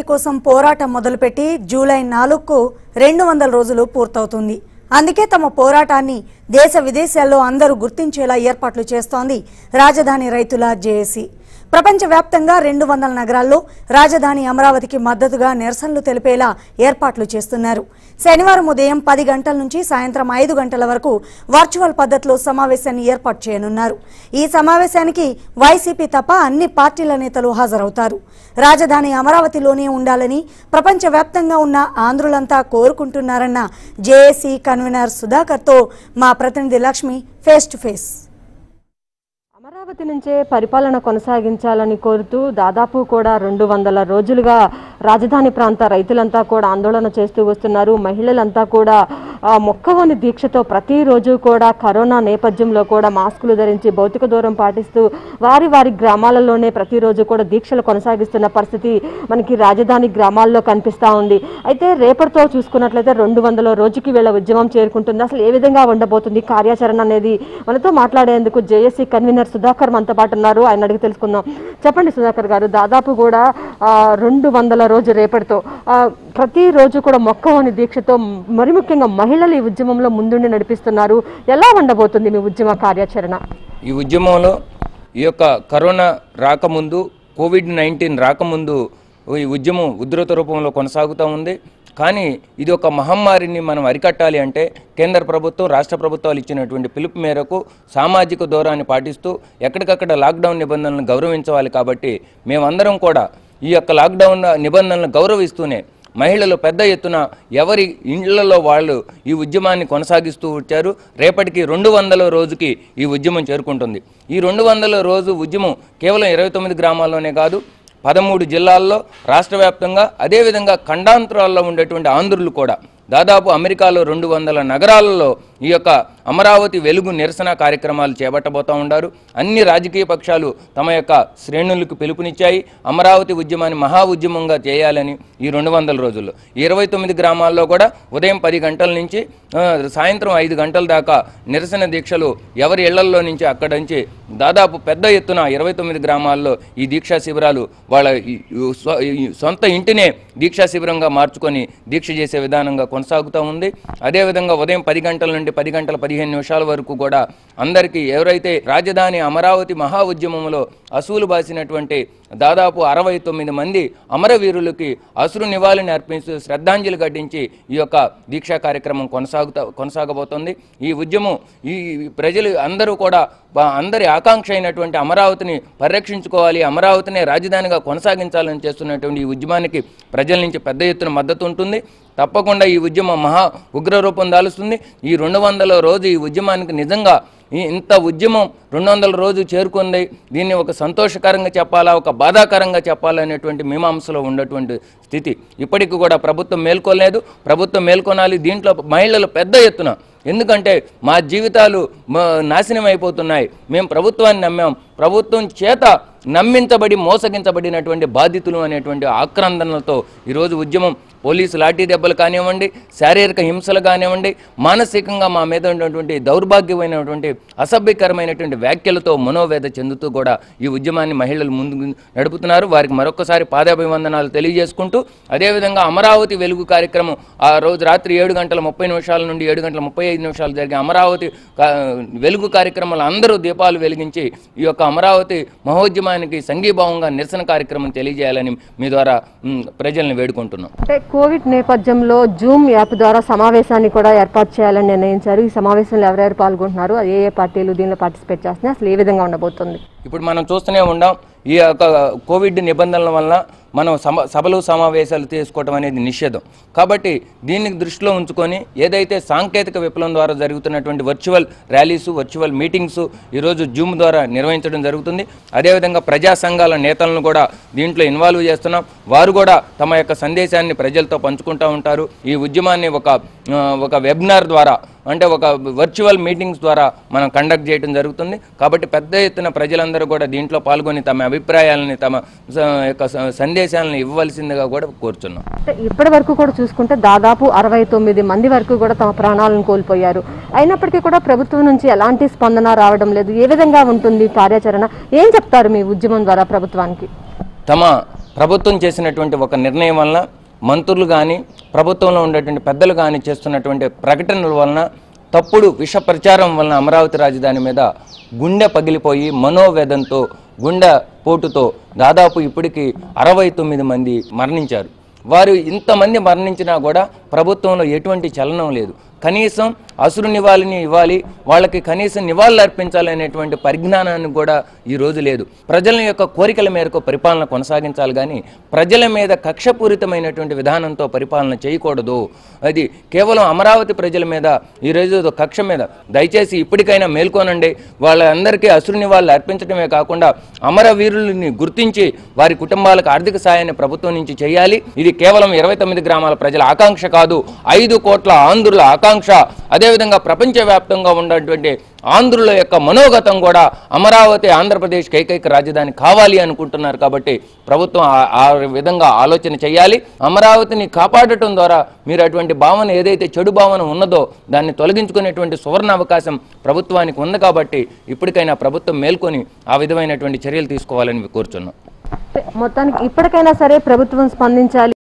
కోసం పోరాటం మొదలుపెట్టి జూలై నాలుగుకు రెండు వందల రోజులు పూర్తవుతుంది అందుకే తమ పోరాటాన్ని దేశ విదేశాల్లో అందరూ గుర్తించేలా ఏర్పాట్లు చేస్తోంది రాజధాని రైతుల జేఏసీ ప్రపంచవ్యాప్తంగా రెండు వందల నగరాల్లో రాజధాని అమరావతికి మద్దతుగా నిరసనలు తెలిపేలా ఏర్పాట్లు చేస్తున్నారు శనివారం ఉదయం పది గంటల నుంచి సాయంత్రం ఐదు గంటల వరకు వర్చువల్ పద్ధతిలో సమావేశాన్ని ఏర్పాటు చేయనున్నారు ఈ సమావేశానికి వైసీపీ తప్ప అన్ని పార్టీల నేతలు హాజరవుతారు రాజధాని అమరావతిలోనే ఉండాలని ప్రపంచవ్యాప్తంగా ఉన్న ఆంధ్రులంతా కోరుకుంటున్నారన్న జేఏసీ కన్వీనర్ సుధాకర్తో మా ప్రతినిధి Lakshmi face to face Amaravati నుంచే పరిపాలన కొనసాగించాలని కోరుతూ దాదాపు కూడా రెండు వందల రోజులుగా రాజధాని ప్రాంత రైతులంతా కూడా ఆందోళన చేస్తూ వస్తున్నారు మహిళలంతా కూడా ఆ, మొక్కవని దీక్షతో ప్రతిరోజు కూడా కరోనా నేపథ్యంలో కూడా మాస్కులు ధరించి భౌతిక దూరం పాటిస్తూ వారి వారి గ్రామాలలోనే ప్రతిరోజు కూడా దీక్షలు కొనసాగిస్తున్న పరిస్థితి మనకి రాజధాని గ్రామాల్లో కనిపిస్తూ ఉంది అయితే రేపటితో చూసుకున్నట్లయితే రెండు వందల రోజుకి వీళ్ళ ఉద్యమం చేరుకుంటుంది అసలు ఏ విధంగా ఉండబోతుంది కార్యాచరణ అనేది మనతో మాట్లాడేందుకు జేఏసీ కన్వీనర్ సుధాకర్ మనతో పాటు ఉన్నారు ఆయన అడిగి తెలుసుకుందాం చెప్పండి సుధాకర్ గారు దాదాపు కూడా ఆ, రెండు వందల రోజు రేపటితో ఆ, ప్రతిరోజు కూడా మొక్కవని దీక్షతో మరి ముఖ్యంగా మహిళలు ఈ ఉద్యమంలో ముందుండి నడిపిస్తున్నారు ఎలా ఉండబోతుంది మీ ఉద్యమ కార్యాచరణ ఈ ఉద్యమంలో ఈ యొక్క కరోనా రాకముందు కోవిడ్ నైన్టీన్ రాకముందు ఈ ఉద్యమం ఉధృత రూపంలో కొనసాగుతూ ఉంది కానీ ఇది ఒక మహమ్మారిని మనం అరికట్టాలి అంటే కేంద్ర ప్రభుత్వం రాష్ట్ర ప్రభుత్వాలు ఇచ్చినటువంటి పిలుపు మేరకు సామాజిక దూరాన్ని పాటిస్తూ ఎక్కడికక్కడ లాక్డౌన్ నిబంధనలను గౌరవించవాలి కాబట్టి మేమందరం కూడా ఈ యొక్క లాక్డౌన్ నిబంధనలను గౌరవిస్తూనే మహిళలు పెద్ద ఎత్తున ఎవరి ఇండ్లలో వాళ్ళు ఈ ఉద్యమాన్ని కొనసాగిస్తూ వచ్చారు రేపటికి రెండు వందల రోజుకి ఈ ఉద్యమం చేరుకుంటుంది ఈ రెండు వందల రోజు ఉద్యమం కేవలం ఇరవై తొమ్మిది గ్రామాల్లోనే కాదు పదమూడు జిల్లాల్లో రాష్ట్ర వ్యాప్తంగా అదేవిధంగా ఖండాంతరాల్లో ఉండేటువంటి ఆంధ్రులు కూడా దాదాపు అమెరికాలో రెండు వందల నగరాలలో ఈ యొక్క అమరావతి వెలుగు నిరసన కార్యక్రమాలు చేపట్టబోతూ ఉన్నారు అన్ని రాజకీయ పక్షాలు తమ యొక్క శ్రేణులకు పిలుపునిచ్చాయి అమరావతి ఉద్యమాన్ని మహా ఉద్యమంగా చేయాలని ఈ రెండు వందల రోజుల్లో ఈ ఇరవై తొమ్మిది గ్రామాల్లో కూడా ఉదయం పది గంటల నుంచి ఆ, సాయంత్రం ఐదు గంటల దాకా నిరసన దీక్షలు ఎవరి ఇళ్లల్లో నుంచి అక్కడి నుంచి దాదాపు పెద్ద ఎత్తున ఇరవై తొమ్మిది గ్రామాల్లో ఈ దీక్షా శిబిరాలు వాళ్ళ ఈ- ఈ స్వ- ఈ సొంత ఇంటినే దీక్షా శిబిరంగా మార్చుకొని దీక్ష చేసే విధానంగా కొనసాగుతూ ఉంది అదేవిధంగా ఉదయం పది గంటల నుండి పది గంటల పదిహేను నిమిషాల వరకు కూడా అందరికీ ఎవరైతే రాజధాని అమరావతి మహా ఉద్యమంలో అసూలు బాసినటువంటి దాదాపు అరవై తొమ్మిది మంది అమరవీరులకి అసురు నివాళిని అర్పిస్తూ శ్రద్ధాంజలి ఘటించి ఈ యొక్క దీక్షా కార్యక్రమం కొనసాగుతా కొనసాగబోతోంది ఈ ఉద్యమం ఈ ప్రజలు అందరూ కూడా బా- అందరి ఆకాంక్ష అయినటువంటి అమరావతిని పరిరక్షించుకోవాలి అమరావతిని రాజధానిగా కొనసాగించాలని చేస్తున్నటువంటి ఈ ఉద్యమానికి ప్రజల నుంచి పెద్ద ఎత్తున మద్దతు ఉంటుంది తప్పకుండా ఈ ఉద్యమం మహా ఉగ్ర రూపం దాలుస్తుంది ఈ రెండు వందల రోజు ఈ ఉద్యమానికి నిజంగా ఈ ఇంత ఉద్యమం రెండు వందల రోజు చేరుకుంది దీన్ని ఒక సంతోషకరంగా చెప్పాలా ఒక బాధాకరంగా చెప్పాలా అనేటువంటి మీమాంసలో ఉన్నటువంటి స్థితి ఇప్పటికి కూడా ప్రభుత్వం మేల్కోలేదు ప్రభుత్వం మేల్కొనాలి దీంట్లో మహిళలు పెద్ద ఎత్తున ఎందుకంటే మా జీవితాలు మ- నాశనం అయిపోతున్నాయి మేము ప్రభుత్వాన్ని నమ్మాం ప్రభుత్వం చేత నమ్మించబడి మోసగించబడినటువంటి బాధితులు అనేటువంటి ఆక్రందనలతో ఈరోజు ఉద్యమం పోలీసు లాఠీ దెబ్బలు కానివ్వండి శారీరక హింసలు కానివ్వండి మానసికంగా మా మీద ఉన్నటువంటి దౌర్భాగ్యమైనటువంటి అసభ్యకరమైనటువంటి వ్యాఖ్యలతో మనోవేద చెందుతూ కూడా ఈ ఉద్యమాన్ని మహిళలు ముందుకు నడుపుతున్నారు వారికి మరొకసారి పాదాభివందనాలు తెలియజేసుకుంటూ అదేవిధంగా అమరావతి వెలుగు కార్యక్రమం ఆ రోజు రాత్రి ఏడు గంటల ముప్పై నిమిషాల నుండి ఏడు గంటల ముప్పై ఐదు నిమిషాలు జరిగే అమరావతి కా- వెలుగు కార్యక్రమాలు అందరూ దీపాలు వెలిగించి ఈ యొక్క అమరావతి మహోద్యమానికి సంఘీభావంగా నిరసన కార్యక్రమం తెలియజేయాలని మీ ద్వారా మ్, ప్రజల్ని వేడుకుంటున్నాం అంటే కోవిడ్ నేపథ్యంలో జూమ్ యాప్ ద్వారా సమావేశాన్ని కూడా ఏర్పాటు చేయాలని నిర్ణయించారు ఈ సమావేశంలో ఎవరెవరు పాల్గొంటున్నారు అది ఏ ఏ పార్టీలు దీనిలో పార్టిసిపేట్ చేస్తున్నాయి అసలు ఏ విధంగా ఉండబోతుంది ఇప్పుడు మనం చూస్తూనే ఉన్నాం ఈ యొక్క కోవిడ్ నిబంధనల వలన మనం సమ సభలు సమావేశాలు తీసుకోవడం అనేది నిషేధం కాబట్టి దీన్ని దృష్టిలో ఉంచుకొని ఏదైతే సాంకేతిక విప్లవం ద్వారా జరుగుతున్నటువంటి వర్చువల్ ర్యాలీస్ వర్చువల్ మీటింగ్స్ ఈరోజు జూమ్ ద్వారా నిర్వహించడం జరుగుతుంది అదేవిధంగా ప్రజా సంఘాల నేతలను కూడా దీంట్లో ఇన్వాల్వ్ చేస్తున్నాం వారు కూడా తమ యొక్క సందేశాన్ని ప్రజలతో పంచుకుంటూ ఉంటారు ఈ ఉద్యమాన్ని ఒక ఆ, ఒక వెబినార్ ద్వారా అంటే ఒక వర్చువల్ మీటింగ్స్ ద్వారా మనం కండక్ట్ చేయడం జరుగుతుంది కాబట్టి పెద్ద ఎత్తున ప్రజలందరూ కూడా దీంట్లో పాల్గొని తమ అభిప్రాయాలని తమ స- యొక్క స- సందేశాలను ఇవ్వవలసిందిగా కూడా కోరుచున్నాం అంటే ఇప్పటి వరకు కూడా చూసుకుంటే దాదాపు అరవై తొమ్మిది మంది వరకు కూడా తమ ప్రాణాలను కోల్పోయారు అయినప్పటికీ కూడా ప్రభుత్వం నుంచి ఎలాంటి స్పందన రావడం లేదు ఏ విధంగా ఉంటుంది కార్యాచరణ ఏం చెప్తారు మీ ఉద్యమం ద్వారా ప్రభుత్వానికి తమ ప్రభుత్వం చేసినటువంటి ఒక నిర్ణయం వలన మంత్రులు కానీ ప్రభుత్వంలో ఉండేటువంటి పెద్దలు కానీ చేస్తున్నటువంటి ప్రకటనల వలన తప్పుడు విష ప్రచారం వలన అమరావతి రాజధాని మీద గుండె పగిలిపోయి మనోవేదంతో గుండె పోటుతో దాదాపు ఇప్పటికి అరవై తొమ్మిది మంది మరణించారు వారు ఇంతమంది మరణించినా కూడా ప్రభుత్వంలో ఎటువంటి చలనం లేదు కనీసం అసురు నివాళిని ఇవ్వాలి వాళ్ళకి కనీసం నివాళులు అర్పించాలనేటువంటి పరిజ్ఞానాన్ని కూడా ఈ రోజు లేదు ప్రజల యొక్క కోరికల మేరకు పరిపాలన కొనసాగించాలి కానీ ప్రజల మీద కక్షపూరితమైనటువంటి విధానంతో పరిపాలన చేయకూడదు అది కేవలం అమరావతి ప్రజల మీద ఈ రోజు ఏదో కక్ష మీద దయచేసి ఇప్పటికైనా మేల్కోనండి వాళ్ళందరికీ అసురు నివాళులు అర్పించడమే కాకుండా అమరవీరులని గుర్తించి వారి కుటుంబాలకు ఆర్థిక సాయాన్ని ప్రభుత్వం నుంచి చేయాలి ఇది కేవలం ఇరవై తొమ్మిది గ్రామాల ప్రజల ఆకాంక్ష కాదు ఐదు కోట్ల ఆంధ్రుల ఆకాంక్ష అదేవిధంగా ప్రపంచవ్యాప్తంగా ఉన్నటువంటి ఆంధ్రుల యొక్క మనోగతం కూడా అమరావతి ఆంధ్రప్రదేశ్కి ఏకైక రాజధాని కావాలి అనుకుంటున్నారు కాబట్టి ప్రభుత్వం ఆ- ఆ విధంగా ఆలోచన చేయాలి అమరావతిని కాపాడటం ద్వారా మీరు అటువంటి భావన ఏదైతే చెడు భావన ఉన్నదో దాన్ని తొలగించుకునేటువంటి సువర్ణ అవకాశం ప్రభుత్వానికి ఉంది కాబట్టి ఇప్పటికైనా ప్రభుత్వం మేల్కొని ఆ విధమైనటువంటి చర్యలు తీసుకోవాలని కోరుచున్నాం మొత్తానికి ఇప్పటికైనా సరే ప్రభుత్వం స్పందించాలి